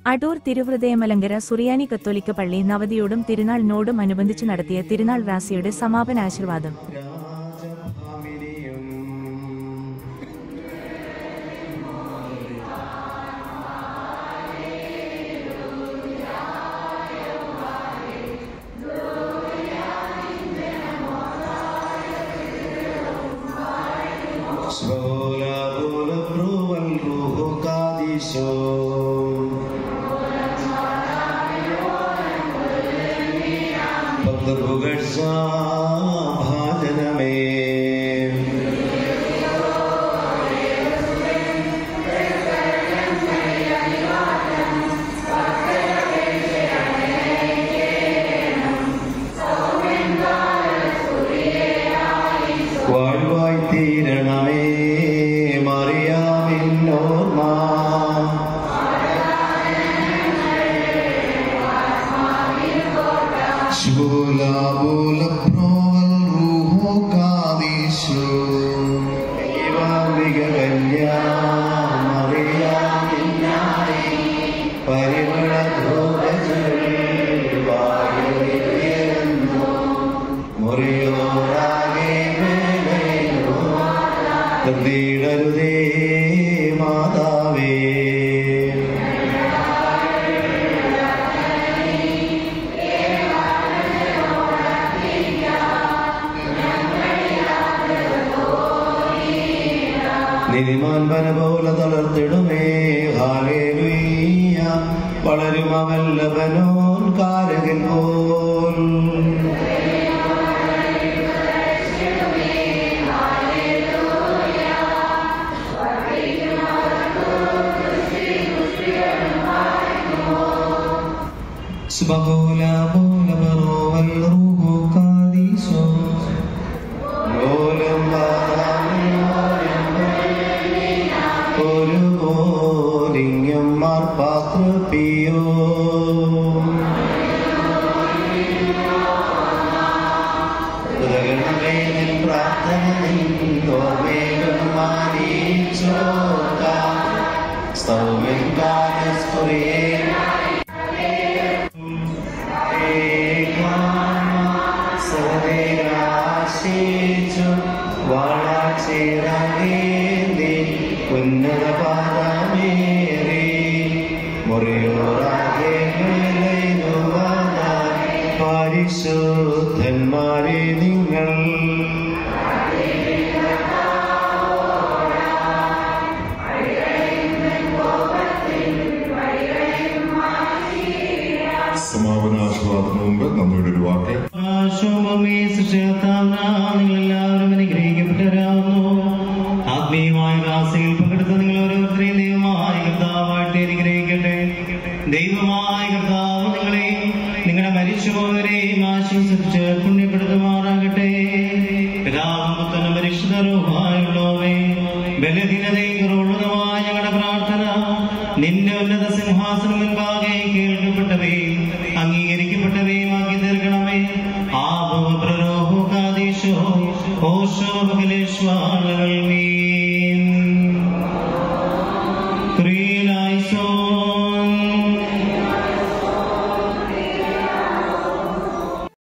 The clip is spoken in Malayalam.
അടൂർ തിരുഹൃദയമലങ്കര സുറിയാനി കത്തോലിക്ക പള്ളി നവതിയോടും തിരുനാളിനോടും അനുബന്ധിച്ച് നടത്തിയ തിരുനാൾ റാസിയുടെ സമാപന ആശീർവാദം രാജഭാമിനിയും Sola bola proval ruho kadisho ഭക്ത പുകഴ്ച ഭാജനമേ വാഴ്വായി തീരണമേ മറിയാമിന്നോർമ്മ ശൂലാബൂല പ്രോവൽ റൂഹോ കാദീശു ദൈവാംബിക കന്യാ മറിയാമിന്നായി പരിമള ധൂപചുരുന്നു മുറിയോറാകെ മേലയോ തന്തിടരുതേ മാതാവേ നീതിമാൻ വന പോലെ തളർത്തിടുമേ ഹാലേലുയ്യ വളരുമവല്ലവനോൻ കാരകൻ പോൽ Subhanallah, bola barowal ruhu kadiso. ലോലം ഒരു പോലിംഗം മാർപ്പാത്രപ്പിയോ പ്രാർത്ഥന നിന്നോർവേഗം മാനിച്ചോക്ക സ്തൗമിൻ കാലസ്കുറിയേ ഉന്നത പാദമേറി മുറിയോറാകെ പരിശുദ്ധന്മാരെ നിങ്ങൾ സമാപനാശ്വാദത്തിന് മുമ്പ് നമ്മയുടെ ഒരു വാക്ക് ആശോമമേ സൃഷ്ടികർത്താവിനാൽ നിങ്ങളെല്ലാവരും അനുഗ്രഹിക്കപ്പെട്ടവരാകുന്നു. ആത്മീയമായ ദാസയിൽ പങ്കെടുത്ത നിങ്ങൾ ഓരോരുത്തരെയും ദൈവമായ കർത്താവായിട്ട് അനുഗ്രഹിക്കട്ടെ ദൈവമായ കർത്താവ് നിങ്ങളെയും നിങ്ങളുടെ മരിച്ചുപോയവരെയും ആശംസിച്ച് പുണ്യപ്പെടുത്തുമാറാകട്ടെ പിതാവും പുത്രനും പരിശുദ്ധരുമായുള്ളവേ ബലഹീനതയും കുറവുള്ളതുമായ ഞങ്ങളുടെ പ്രാർത്ഥന നിന്റെ ഉന്നത സിംഹാസനം മുൻപാകെ കേൾക്കപ്പെട്ടവയും അംഗീകരിക്കപ്പെട്ടവയുമാക്കി തീർക്കണമേ ആഭവ പ്രരോഹോ കാദീശോ ഓശോ ബഹലേശ്വാളകൾ നീ